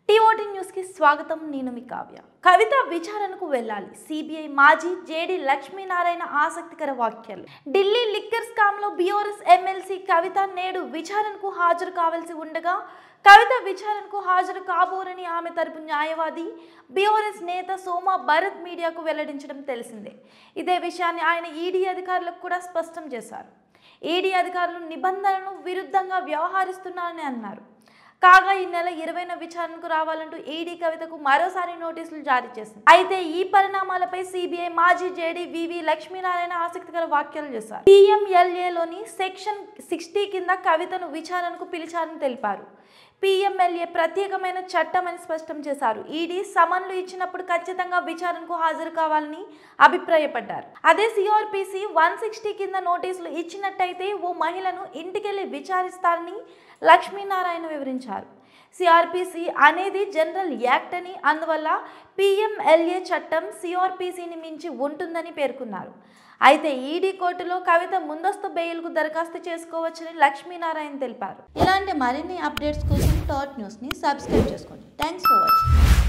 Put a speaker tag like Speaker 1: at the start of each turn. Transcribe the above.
Speaker 1: TOT news కి స్వాగతం నేను మీ కావ్య కవిత విచారణకు వెళ్ళాలి సిబిఐ మాజీ జేడి లక్ష్మీనారాయణ ఆసక్తికర వ్యాఖ్యలు ఢిల్లీ లిక్కర్ స్కామ్ లో బిఆర్ఎస్ ఎమ్మెల్సీ కవిత నేడు విచారణకు హాజరు కావాల్సి ఉండగా కవిత విచారణకు హాజరు కాబోరని ఆమె తరపు న్యాయవాది బీఆర్ఎస్ నేత సోమా భరత్ మీడియాకు వెల్లడించడం తెలిసిందే ఇదే విషయాన్ని ఆయన ఈడీ అధికారులకు కూడా స్పష్టం చేశారు ఈడీ అధికారులు నిబంధనలను విరుద్ధంగా వ్యవహరిస్తున్నారని అన్నారు కాగా ఈ నెల ఇరవైన విచారణకు రావాలంటూ ఈడీ కవితకు మరోసారి నోటీసులు జారీ చేసింది అయితే ఈ పరిణామాలపై సిబిఐ మాజీ జేడీ వివి లక్ష్మీనారాయణ ఆసక్తికర వ్యాఖ్యలు చేశారు పిఎంఎల్ఏలోని సెక్షన్ సిక్స్టీ కింద కవితను విచారణకు పిలిచారని తెలిపారు పిఎంఎల్ఏ ప్రత్యేకమైన చట్టం అని స్పష్టం చేశారు ఈడీ సమన్లు ఇచ్చినప్పుడు ఖచ్చితంగా విచారణకు హాజరు కావాలని అభిప్రాయపడ్డారు అదే సిఆర్పిసి వన్ సిక్స్టీ కింద నోటీసులు ఇచ్చినట్టయితే ఓ మహిళను ఇంటికెళ్లి విచారిస్తారని లక్ష్మీనారాయణ వివరించారు సిఆర్పిసి అనేది జనరల్ యాక్ట్ అని అందువల్ల పిఎంఎల్ఏ చట్టం సిఆర్పిసిని మించి ఉంటుందని పేర్కొన్నారు అయితే ఈడీ కోర్టులో కవిత ముందస్తు బెయిల్కు దరఖాస్తు చేసుకోవచ్చని లక్ష్మీనారాయణ తెలిపారు ఇలాంటి మరిన్ని అప్డేట్స్ కోసం టాట్ న్యూస్ని సబ్స్క్రైబ్ చేసుకోండి థ్యాంక్స్ ఫర్ వాచింగ్